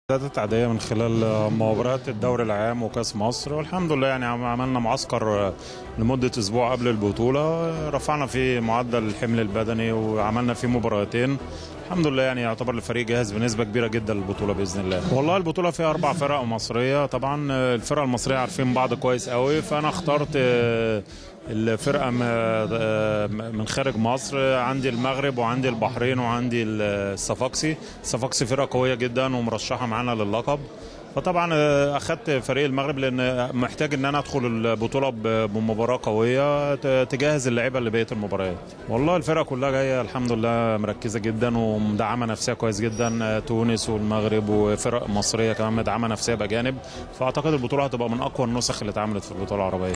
استعدادات عادية من خلال مباريات الدوري العام وكأس مصر والحمد لله يعني عم- عملنا معسكر لمدة أسبوع قبل البطولة رفعنا فيه معدل الحمل البدني وعملنا فيه مباراتين الحمد لله يعني يعتبر الفريق جاهز بنسبة كبيرة جدا للبطولة بإذن الله والله البطولة فيها أربع فرق مصرية طبعا الفرق المصرية عارفين بعض كويس قوي فأنا اخترت الفرقة م- من خارج مصر عندي المغرب وعندي البحرين وعندي الصفاقسي الصفاقسي فرقة قوية جدا ومرشحة معانا للقب فطبعا اخدت فريق المغرب لان محتاج ان انا ادخل البطوله ب- بمباراه قويه ت- تجهز اللعيبه لبقيه المباريات والله الفرقه كلها جايه الحمد لله مركزه جدا ومدعمه نفسها كويس جدا تونس والمغرب وفرق مصريه كمان مدعمه نفسها باجانب فاعتقد البطوله هتبقى من اقوى النسخ اللي اتعملت في البطوله العربيه